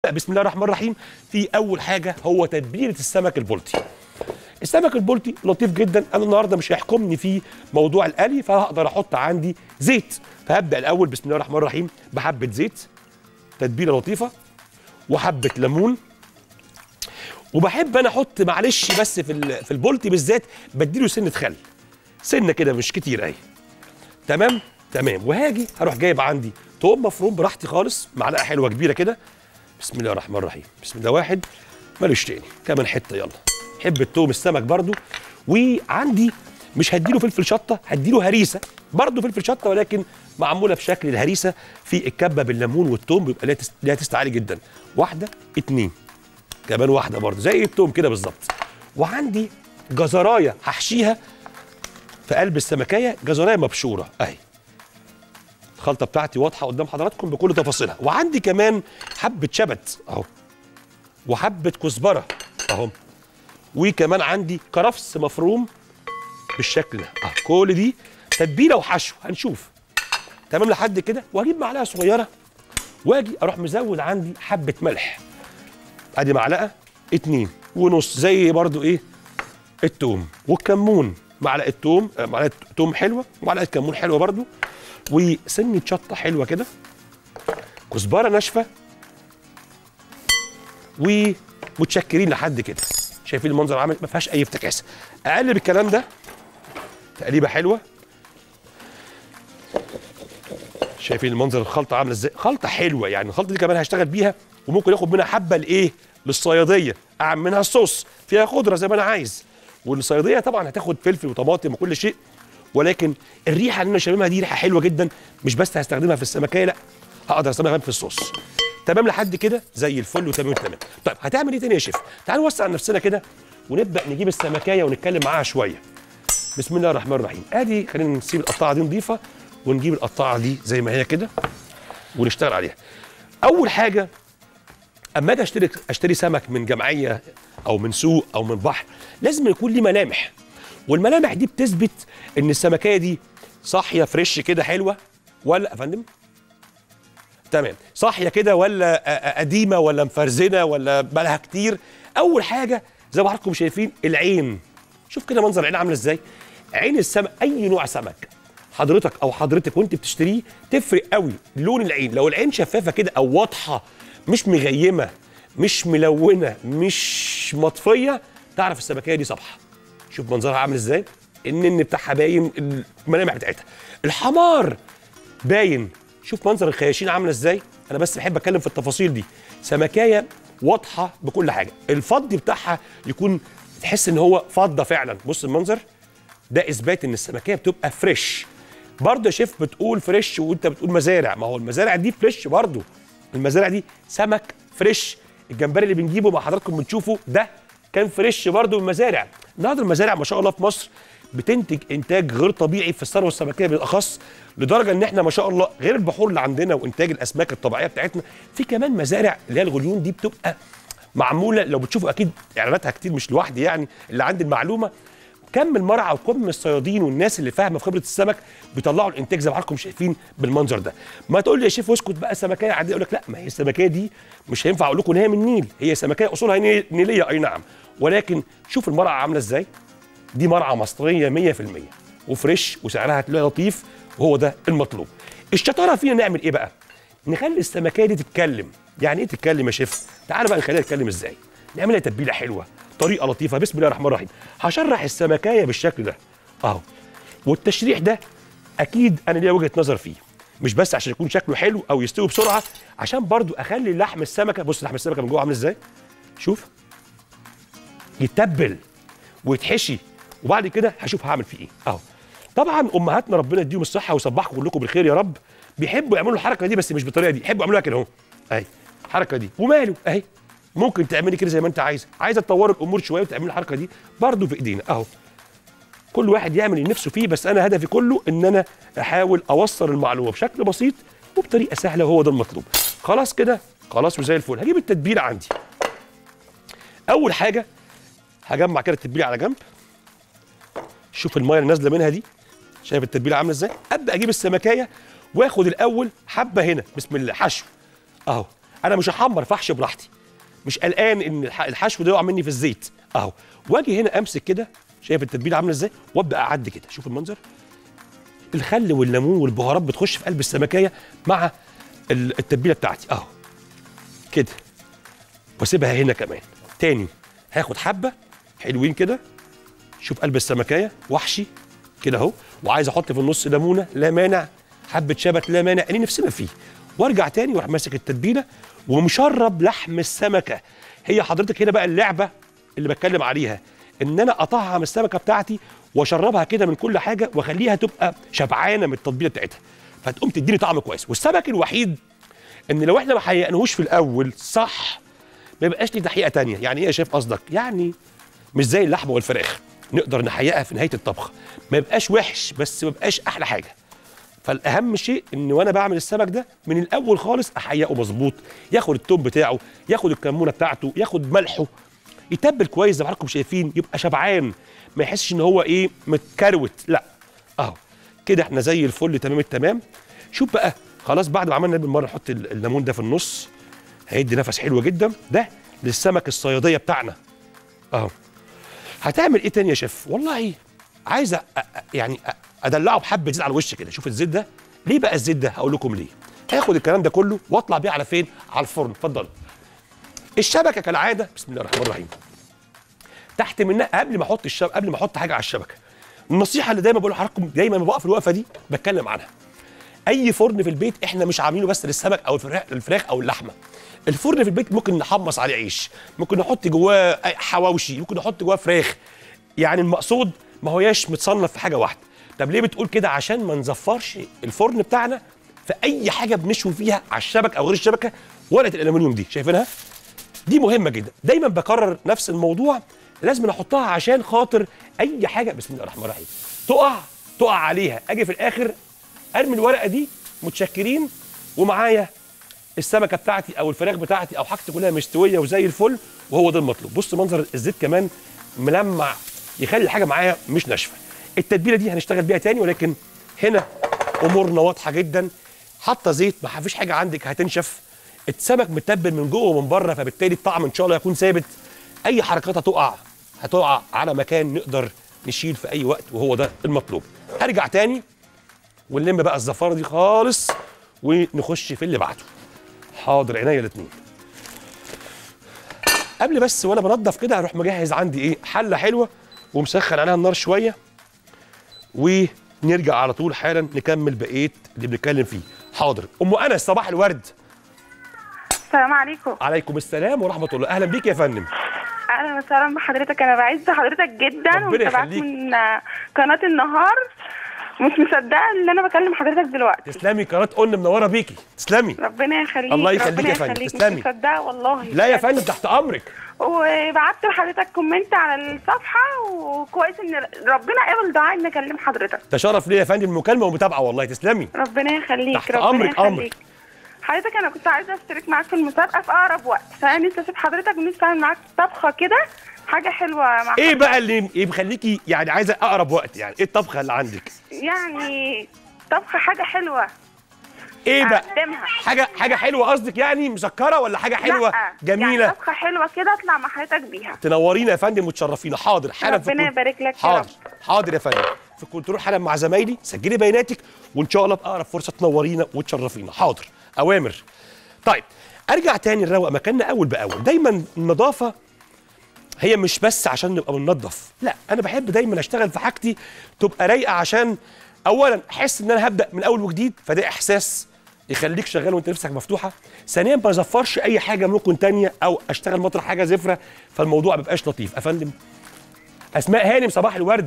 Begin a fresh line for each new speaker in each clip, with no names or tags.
بسم الله الرحمن الرحيم في اول حاجه هو تتبيله السمك البلطي السمك البلطي لطيف جدا انا النهارده مش هيحكمني في موضوع القلي فهقدر احط عندي زيت فهبدا الاول بسم الله الرحمن الرحيم بحبه زيت تتبيله لطيفه وحبه ليمون وبحب انا احط معلش بس في ال- في البلطي بالذات بديله سنه خل سنه كده مش كتير اهي تمام تمام وهاجي هروح جايب عندي توم مفروم براحتي خالص معلقه حلوه كبيره كده بسم الله الرحمن الرحيم بسم الله واحد مالوش تاني كمان حته يلا حب التوم السمك برضو وعندي مش هديله فلفل شطه هديله هريسه برضو فلفل شطه ولكن معموله بشكل الهريسه في الكبه بالليمون والتوم بيبقى ليها تست- ليها تست عالي جدا واحده اتنين كمان واحده برضو زي التوم كده بالظبط وعندي جزرايه هحشيها في قلب السمكيه جزرايه مبشوره اهي الخلطه بتاعتي واضحه قدام حضراتكم بكل تفاصيلها وعندي كمان حبه شبت اهو وحبه كزبره اهو وكمان عندي كرفس مفروم بالشكل ده اهو كل دي تتبيله وحشو هنشوف تمام لحد كده واجيب معلقه صغيره واجي اروح مزود عندي حبه ملح ادي معلقه اتنين ونص زي برضو ايه التوم والكمون معلقه توم آه، معلقه توم حلوه ومعلقه كمون حلوه برضو وسنه شطه حلوه كده كزبره ناشفه ومتشكرين لحد كده شايفين المنظر عامل ما فيهاش اي افتكاسه اقلب الكلام ده تقليبه حلوه شايفين المنظر الخلطه عامله ازاي خلطه حلوه يعني الخلطه دي كمان هشتغل بيها وممكن اخد منها حبه لايه للصياديه اعمل منها الصوص فيها خضره زي ما انا عايز والصياديه طبعا هتاخد فلفل وطماطم وكل شيء ولكن الريحه اللي انا شاممها دي ريحه حلوه جدا مش بس هستخدمها في السمكيه لا هقدر استخدمها كمان في الصوص تمام لحد كده زي الفل وتمام تمام طيب هتعمل ايه تاني يا شيف تعالوا نوسع عن نفسنا كده ونبدا نجيب السمكيه ونتكلم معاها شويه بسم الله الرحمن الرحيم ادي خلينا نسيب القطاعه دي نضيفه ونجيب القطاعه دي زي ما هي كده ونشتغل عليها اول حاجه اما اجي اشتري اشتري سمك من جمعيه او من سوق او من بحر لازم يكون ليه ملامح والملامح دي بتثبت ان السمكيه دي صاحيه فريش كده حلوه ولا يا فندم تمام صاحيه كده ولا آه، آه، قديمه ولا مفرزنه ولا بقالها كتير اول حاجه زي ما حضراتكم شايفين العين شوف كده منظر العين عامله ازاي عين السمك اي نوع سمك حضرتك او حضرتك وانت بتشتريه تفرق قوي لون العين لو العين شفافه كده او واضحه مش مغيمه مش ملونه مش مطفيه تعرف السمكيه دي صبحه شوف منظرها عامل ازاي النن بتاعها باين الملامح بتاعتها الحمار باين شوف منظر الخياشين عامله ازاي انا بس بحب اتكلم في التفاصيل دي سمكايه واضحه بكل حاجه الفض بتاعها يكون تحس ان هو فضه فعلا بص المنظر ده اثبات ان السمكيه بتبقى فريش برضه يا شيف بتقول فريش وانت بتقول مزارع ما هو المزارع دي فريش برضه المزارع دي سمك فريش الجمبري اللي بنجيبه مع حضراتكم بنشوفه ده كان فريش برضه من المزارع النهارده المزارع ما شاء الله في مصر بتنتج انتاج غير طبيعي في الثروه السمكيه بالاخص لدرجه ان احنا ما شاء الله غير البحور اللي عندنا وانتاج الاسماك الطبيعيه بتاعتنا في كمان مزارع اللي هي الغليون دي بتبقى معموله لو بتشوفوا اكيد اعلاناتها كتير مش لوحدي يعني اللي عندي المعلومه كم المرعى وكم الصيادين والناس اللي فاهمه في خبره السمك بيطلعوا الانتاج زي ما حضراتكم شايفين بالمنظر ده ما تقول لي يا شيف اسكت بقى سمكيه عاديه اقول لك لا ما هي السمكيه دي مش هينفع اقول لكم ان هي من النيل هي سمكيه اصولها ني- نيليه اي نعم ولكن شوف المرعى عامله ازاي دي مرعى مصريه 100% وفريش وسعرها هتلاقيه لطيف وهو ده المطلوب الشطاره فينا نعمل ايه بقى نخلي السمكيه دي تتكلم يعني ايه تتكلم يا شيف تعال بقى نخليها تتكلم ازاي نعملها تتبيله حلوه طريقه لطيفه بسم الله الرحمن الرحيم هشرح السمكيه بالشكل ده اهو والتشريح ده اكيد انا ليا وجهه نظر فيه مش بس عشان يكون شكله حلو او يستوي بسرعه عشان برضو اخلي لحم السمكه بص لحم السمكه من جوه عامل ازاي شوف يتبل ويتحشي وبعد كده هشوف هعمل فيه ايه اهو طبعا امهاتنا ربنا يديهم الصحه ويصبحكم كلكم بالخير يا رب بيحبوا يعملوا الحركه دي بس مش بالطريقه دي يحبوا يعملوها كده اهو اهي الحركه دي وماله اهي ممكن تعملي كده زي ما انت عايزه عايزه تطوري الامور شويه وتعملي الحركه دي برضه في ايدينا اهو كل واحد يعمل اللي نفسه فيه بس انا هدفي كله ان انا احاول اوصل المعلومه بشكل بسيط وبطريقه سهله وهو ده المطلوب خلاص كده خلاص وزي الفل هجيب التتبيله عندي اول حاجه هجمع كده التتبيله على جنب شوف الميه اللي نازله منها دي شايف التتبيله عامله ازاي ابدا اجيب السمكايه واخد الاول حبه هنا بسم الله حشو اهو انا مش هحمر فحش براحتي مش قلقان ان الح- الحشو ده يقع مني في الزيت اهو واجي هنا امسك كده شايف التتبيله عامله ازاي وابدا اعدي كده شوف المنظر الخل والليمون والبهارات بتخش في قلب السمكيه مع ال- التتبيله بتاعتي اهو كده واسيبها هنا كمان تاني هاخد حبه حلوين كده شوف قلب السمكيه وحشي كده اهو وعايز احط في النص ليمونه لا مانع حبه شبت لا مانع اللي نفسنا فيه وارجع تاني واروح ماسك التتبيله ومشرب لحم السمكه هي حضرتك هنا بقى اللعبه اللي بتكلم عليها ان انا اطعم السمكه بتاعتي واشربها كده من كل حاجه واخليها تبقى شبعانه من التتبيله بتاعتها فتقوم تديني طعم كويس والسمك الوحيد ان لو احنا ما حققناهوش في الاول صح ما يبقاش ليه تحقيقه تانية يعني ايه يا شيف قصدك يعني مش زي اللحمه والفراخ نقدر نحققها في نهايه الطبخه ما يبقاش وحش بس ما يبقاش احلى حاجه فالاهم شيء ان وانا بعمل السمك ده من الاول خالص احيقه مظبوط ياخد التوم بتاعه ياخد الكمونه بتاعته ياخد ملحه يتبل كويس زي ما حضراتكم شايفين يبقى شبعان ما يحسش ان هو ايه متكروت لا اهو كده احنا زي الفل تمام التمام شوف بقى خلاص بعد ما عملنا بالمره نحط ال- الليمون ده في النص هيدي نفس حلو جدا ده للسمك الصياديه بتاعنا اهو هتعمل ايه تاني يا شيف والله عايز أ- أ- يعني أ- ادلعه بحبه زيت على الوش كده شوف الزيت ده ليه بقى الزيت ده هقول لكم ليه هاخد الكلام ده كله واطلع بيه على فين على الفرن اتفضل الشبكه كالعاده بسم الله الرحمن الرحيم تحت منها قبل ما احط الشبكه قبل ما احط حاجه على الشبكه النصيحه اللي دايما بقول لحضراتكم دايما ما بقف الوقفه دي بتكلم عنها اي فرن في البيت احنا مش عاملينه بس للسمك او الفراخ الفراخ او اللحمه الفرن في البيت ممكن نحمص عليه عيش ممكن نحط جواه أي حواوشي ممكن نحط جواه فراخ يعني المقصود ما هوياش متصنف في حاجه واحده طب ليه بتقول كده عشان ما نزفرش الفرن بتاعنا في اي حاجه بنشوي فيها على الشبكه او غير الشبكه ورقه الالومنيوم دي شايفينها دي مهمه جدا دايما بكرر نفس الموضوع لازم احطها عشان خاطر اي حاجه بسم الله الرحمن الرحيم تقع تقع عليها اجي في الاخر ارمي الورقه دي متشكرين ومعايا السمكه بتاعتي او الفراخ بتاعتي او حاجتي كلها مستويه وزي الفل وهو ده المطلوب بص منظر الزيت كمان ملمع يخلي الحاجه معايا مش ناشفه التتبيله دي هنشتغل بيها تاني ولكن هنا امورنا واضحه جدا حاطه زيت ما فيش حاجه عندك هتنشف السمك متبل من جوه ومن بره فبالتالي الطعم ان شاء الله هيكون ثابت اي حركات هتقع هتقع على مكان نقدر نشيل في اي وقت وهو ده المطلوب ارجع تاني ونلم بقى الزفاره دي خالص ونخش في اللي بعده حاضر عينيا الاثنين قبل بس وانا بنضف كده هروح مجهز عندي ايه حله حلوه ومسخن عليها النار شويه ونرجع على طول حالا نكمل بقيه اللي بنتكلم فيه حاضر ام انس صباح الورد
السلام عليكم
عليكم السلام ورحمه الله اهلا بيك يا فندم
اهلا وسهلا بحضرتك انا بعز حضرتك جدا
ربنا
ومتابعاك
يخليك.
من آه، قناه النهار مش مصدقه ان انا بكلم حضرتك دلوقتي
تسلمي قناه قلنا منوره بيكي تسلمي
ربنا يخليك
الله يخليك
ربنا
يا فندم،
يخليك.
تسلمي.
مش مصدقه والله
لا يا فندم تحت امرك
وبعت لحضرتك كومنت على الصفحه وكويس ان ربنا قبل دعاء ان اكلم حضرتك
ده شرف ليا يا فندم المكالمه ومتابعه والله تسلمي
ربنا يخليك
تحت
ربنا
أمرك،
يخليك.
أمرك.
حضرتك انا كنت عايزه اشترك معاك في المسابقه في اقرب وقت فانا نفسي اسيب حضرتك ونفسي اعمل معاك طبخه كده حاجه حلوه مع
ايه بقى اللي إيه بيخليكي يعني عايزه اقرب وقت يعني ايه الطبخه اللي عندك
يعني طبخه حاجه حلوه
ايه بقى
اقدمها
حاجه حاجه حلوه قصدك يعني مسكره ولا حاجه حلوه
لأ،
جميله
يعني طبخه حلوه كده اطلع مع حضرتك بيها
تنورينا يا فندم وتشرفينا حاضر حالا في
ربنا
الكنت-
يبارك لك يا
حاضر
رب.
حاضر يا فندم في الكنترول حالا مع زمايلي سجلي بياناتك وان شاء الله باقرب فرصه تنورينا وتشرفينا حاضر اوامر طيب ارجع تاني نروق مكاننا اول باول دايما النظافه هي مش بس عشان نبقى بننظف لا انا بحب دايما اشتغل في حاجتي تبقى رايقه عشان اولا احس ان انا هبدا من اول وجديد فده احساس يخليك شغال وانت نفسك مفتوحه ثانيا ما ازفرش اي حاجه ممكن تانية او اشتغل مطرح حاجه زفره فالموضوع ما بيبقاش لطيف افندم اسماء هانم صباح الورد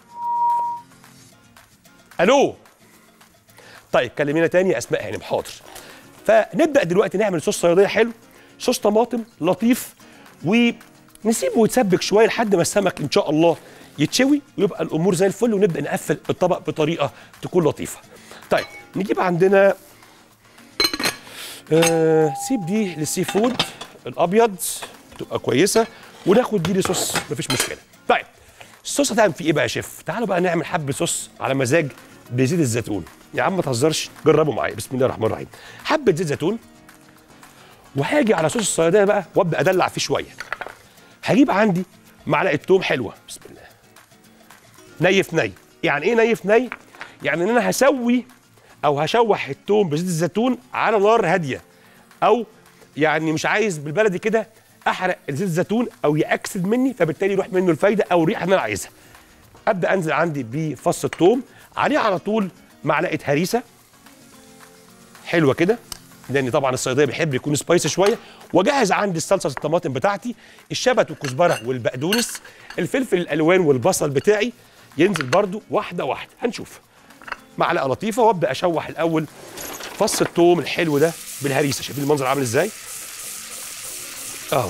الو طيب كلمينا تاني يا اسماء هانم حاضر فنبدا دلوقتي نعمل صوص صياديه حلو صوص طماطم لطيف ونسيبه يتسبك شويه لحد ما السمك ان شاء الله يتشوي ويبقى الامور زي الفل ونبدا نقفل الطبق بطريقه تكون لطيفه طيب نجيب عندنا آه سيب دي للسي فود الابيض تبقى كويسه وناخد دي لصوص مفيش مشكله طيب الصوص هتعمل فيه ايه بقى يا شيف تعالوا بقى نعمل حبه صوص على مزاج بزيت الزيتون يا عم ما تهزرش جربوا معايا بسم الله الرحمن الرحيم حبه زيت زيتون وهاجي على صوص الصياديه بقى وابدا ادلع فيه شويه هجيب عندي معلقه توم حلوه بسم الله ني في ني يعني ايه ني في ني يعني ان انا هسوي او هشوح التوم بزيت الزيتون على نار هاديه او يعني مش عايز بالبلدي كده احرق زيت الزيتون او ياكسد مني فبالتالي يروح منه الفايده او الريحه اللي انا عايزها ابدا انزل عندي بفص الثوم عليه على طول معلقه هريسه حلوه كده لان طبعا الصيدليه بيحب يكون سبايسي شويه واجهز عندي الصلصه الطماطم بتاعتي الشبت والكزبره والبقدونس الفلفل الالوان والبصل بتاعي ينزل برده واحده واحده هنشوف معلقه لطيفه وابدا اشوح الاول فص الثوم الحلو ده بالهريسه شايفين المنظر عامل ازاي اهو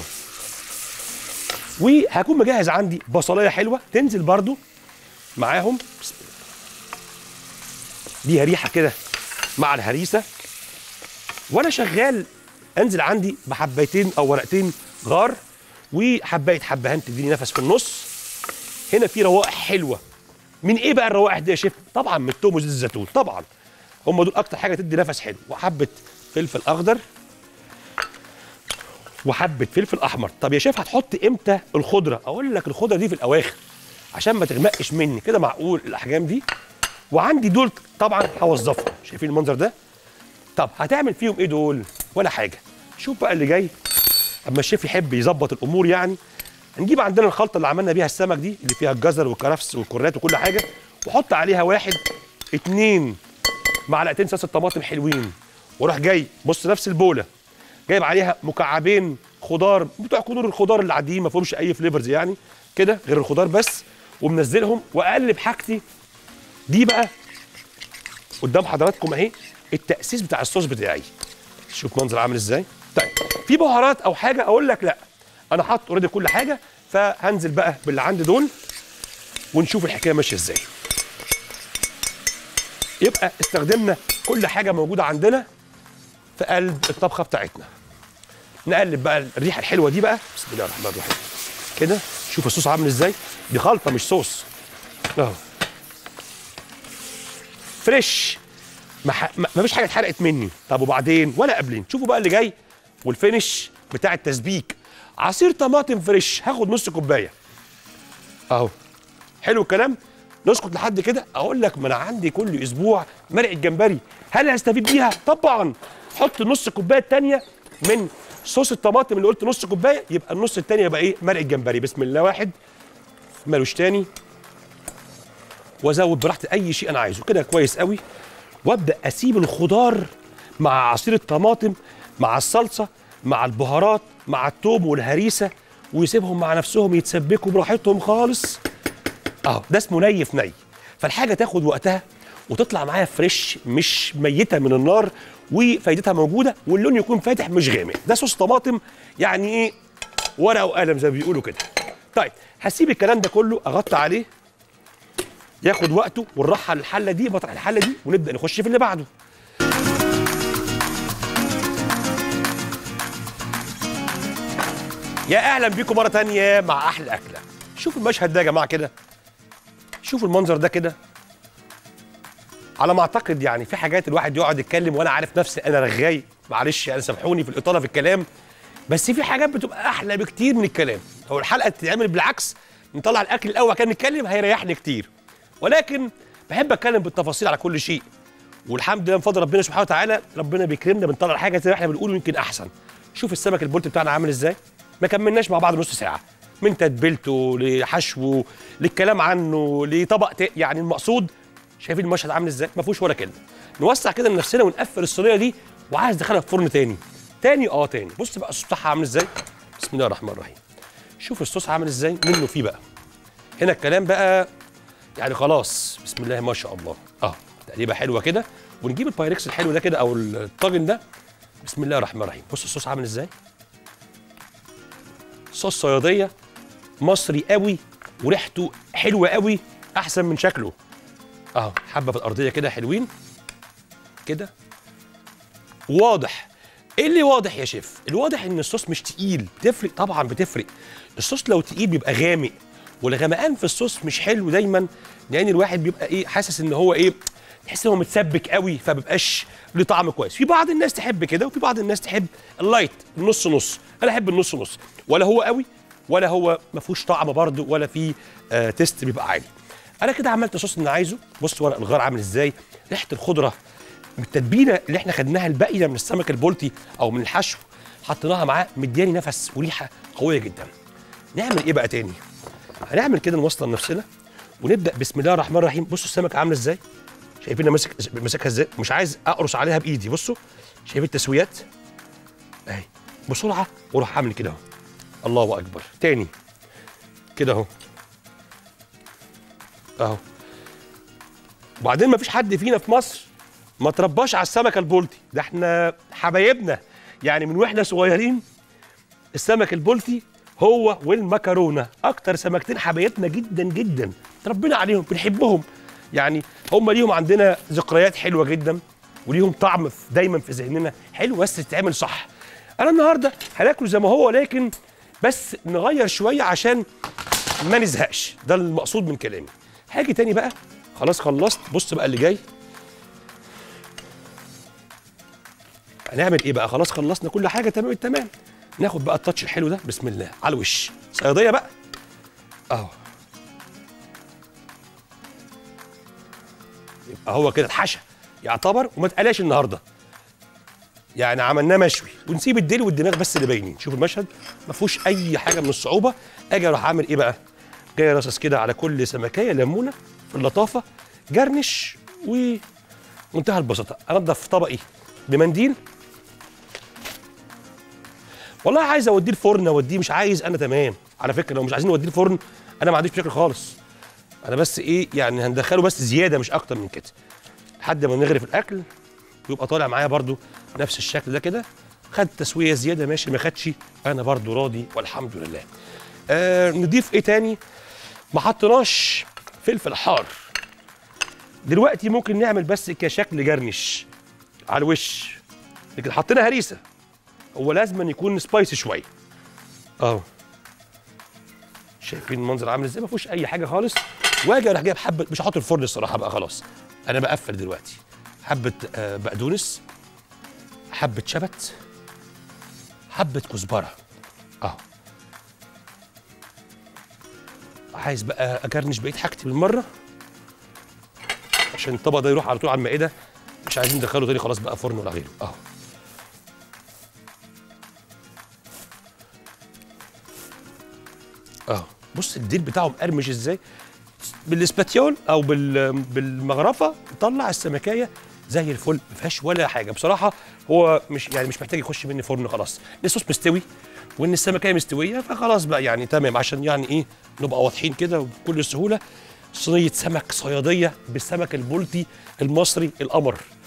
وهكون مجهز عندي بصلايه حلوه تنزل برده معاهم بسم الله ليها ريحه كده مع الهريسه وانا شغال انزل عندي بحبايتين او ورقتين غار وحبايه حبهان تديني نفس في النص هنا في روائح حلوه من ايه بقى الروائح دي يا شيف طبعا من التوم وزيت الزيتون طبعا هم دول اكتر حاجه تدي نفس حلو وحبه فلفل اخضر وحبه فلفل احمر طب يا شيف هتحط امتى الخضره اقول لك الخضره دي في الاواخر عشان ما تغمقش مني كده معقول الاحجام دي وعندي دول طبعا هوظفهم شايفين المنظر ده طب هتعمل فيهم ايه دول ولا حاجه شوف بقى اللي جاي اما الشيف يحب يظبط الامور يعني هنجيب عندنا الخلطه اللي عملنا بيها السمك دي اللي فيها الجزر والكرفس والكرات وكل حاجه وحط عليها واحد اتنين معلقتين صلصه طماطم حلوين وراح جاي بص نفس البوله جايب عليها مكعبين خضار بتوع كنور الخضار اللي عاديين ما فيهمش اي فليفرز يعني كده غير الخضار بس ومنزلهم واقلب حاجتي دي بقى قدام حضراتكم اهي التاسيس بتاع الصوص بتاعي شوف منظر عامل ازاي طيب في بهارات او حاجه اقول لك لا انا حاطط اوريدي كل حاجه فهنزل بقى باللي عندي دول ونشوف الحكايه ماشيه ازاي يبقى استخدمنا كل حاجه موجوده عندنا في قلب الطبخه بتاعتنا نقلب بقى الريحه الحلوه دي بقى بسم الله الرحمن الرحيم كده شوف الصوص عامل ازاي دي خلطه مش صوص اهو فريش ما, ح... ما ما فيش حاجه اتحرقت مني طب وبعدين ولا قبلين شوفوا بقى اللي جاي والفينش بتاع التسبيك عصير طماطم فريش هاخد نص كوبايه اهو حلو الكلام نسكت لحد كده اقول لك ما انا عندي كل اسبوع مرقه جمبري هل هستفيد بيها طبعا حط نص كوبايه الثانيه من صوص الطماطم اللي قلت نص كوبايه يبقى النص الثاني يبقى ايه مرقه جمبري بسم الله واحد مالوش تاني وازود براحتي اي شيء انا عايزه كده كويس قوي وابدا اسيب الخضار مع عصير الطماطم مع الصلصه مع البهارات مع التوم والهريسه ويسيبهم مع نفسهم يتسبكوا براحتهم خالص اهو ده اسمه ني في ني فالحاجه تاخد وقتها وتطلع معايا فريش مش ميته من النار وفايدتها موجوده واللون يكون فاتح مش غامق ده صوص طماطم يعني ايه ورقه وقلم زي ما بيقولوا كده طيب هسيب الكلام ده كله اغطي عليه ياخد وقته ونرحل الحله دي بطرح الحله دي ونبدا نخش في اللي بعده يا اهلا بيكم مره تانية مع احلى اكله شوفوا المشهد ده يا جماعه كده شوفوا المنظر ده كده على ما اعتقد يعني في حاجات الواحد يقعد يتكلم وانا عارف نفسي انا رغاي معلش يعني سامحوني في الاطاله في الكلام بس في حاجات بتبقى احلى بكتير من الكلام هو الحلقه تتعمل بالعكس نطلع الاكل الاول كان نتكلم هيريحني كتير ولكن بحب اتكلم بالتفاصيل على كل شيء والحمد لله من فضل ربنا سبحانه وتعالى ربنا بيكرمنا بنطلع حاجه زي ما احنا بنقول يمكن احسن شوف السمك البولت بتاعنا عامل ازاي ما كملناش مع بعض نص ساعه من تتبيلته لحشوه للكلام عنه لطبق ت- يعني المقصود شايفين المشهد عامل ازاي ما فيهوش ولا كلمه نوسع كده لنفسنا ونقفل الصينيه دي وعايز ادخلها في فرن تاني تاني اه تاني بص بقى الصوص بتاعها عامل ازاي بسم الله الرحمن الرحيم شوف الصوص عامل ازاي منه فيه بقى هنا الكلام بقى يعني خلاص بسم الله ما شاء الله اه تقليبه حلوه كده ونجيب البايركس الحلو ده كده او الطاجن ده بسم الله الرحمن الرحيم بص الصوص عامل ازاي صوص صياديه مصري قوي وريحته حلوه قوي احسن من شكله اهو حبه في الارضيه كده حلوين كده واضح ايه اللي واضح يا شيف الواضح ان الصوص مش تقيل بتفرق طبعا بتفرق الصوص لو تقيل بيبقى غامق والغمقان في الصوص مش حلو دايما لان الواحد بيبقى ايه حاسس ان هو ايه تحس ان هو متسبك قوي فمبقاش له طعم كويس في بعض الناس تحب كده وفي بعض الناس تحب اللايت النص نص انا احب النص نص ولا هو قوي ولا هو ما فيهوش طعم برده ولا فيه آه تيست بيبقى عالي انا كده عملت الصوص اللي انا عايزه بص ورق الغار عامل ازاي ريحه الخضره من التتبيله اللي احنا خدناها الباقيه من السمك البلطي او من الحشو حطيناها معاه مدياني نفس وريحه قويه جدا نعمل ايه بقى تاني هنعمل كده نوصل لنفسنا ونبدا بسم الله الرحمن الرحيم بصوا السمكه عامله ازاي شايفين انا ماسك ماسكها ازاي مش عايز اقرص عليها بايدي بصوا شايفين التسويات اهي بسرعه واروح اعمل كده اهو الله اكبر تاني كده اهو اهو وبعدين ما فيش حد فينا في مصر ما ترباش على السمكه البلطي ده احنا حبايبنا يعني من واحنا صغيرين السمك البلطي هو والمكرونه اكتر سمكتين حبايبنا جدا جدا ربنا عليهم بنحبهم يعني هم ليهم عندنا ذكريات حلوه جدا وليهم طعم في- دايما في ذهننا حلو بس تتعمل صح انا النهارده هناكله زي ما هو لكن بس نغير شويه عشان ما نزهقش ده المقصود من كلامي هاجي تاني بقى خلاص خلصت بص بقى اللي جاي هنعمل ايه بقى خلاص خلصنا كل حاجه تمام التمام ناخد بقى التاتش الحلو ده بسم الله على الوش صياديه بقى اهو يبقى هو كده اتحشى يعتبر وما اتقلاش النهارده يعني عملناه مشوي ونسيب الديل والدماغ بس اللي باينين شوف المشهد ما فيهوش اي حاجه من الصعوبه اجي اروح اعمل ايه بقى جاي رصص كده على كل سمكيه ليمونه في اللطافه جرنش ومنتهى البساطه انضف طبقي بمنديل والله عايز اوديه الفرن اوديه مش عايز انا تمام على فكره لو مش عايزين نوديه الفرن انا ما عنديش مشاكل خالص انا بس ايه يعني هندخله بس زياده مش اكتر من كده لحد ما نغرف الاكل ويبقى طالع معايا برضو نفس الشكل ده كده خد تسويه زياده ماشي ما خدش انا برضو راضي والحمد لله آه نضيف ايه تاني ما حطيناش فلفل حار دلوقتي ممكن نعمل بس كشكل جرنش على الوش لكن حطينا هريسه هو لازم أن يكون سبايسي شويه اهو شايفين المنظر عامل ازاي ما فيهوش اي حاجه خالص واجي اروح جايب حبه مش هحط الفرن الصراحه بقى خلاص انا بقفل دلوقتي حبه آه، بقدونس حبه شبت حبه كزبره اهو عايز بقى اجرنش بقيه حاجتي بالمره عشان الطبق ده يروح على طول على المائده مش عايزين ندخله تاني خلاص بقى فرن ولا غيره اهو اه بص الديل بتاعه مقرمش ازاي بالاسباتيول او بال بالمغرفه طلع السمكيه زي الفل ما فيهاش ولا حاجه بصراحه هو مش يعني مش محتاج يخش مني فرن خلاص الصوص مستوي وان السمكيه مستويه فخلاص بقى يعني تمام عشان يعني ايه نبقى واضحين كده وبكل سهوله صينيه سمك صياديه بالسمك البلطي المصري القمر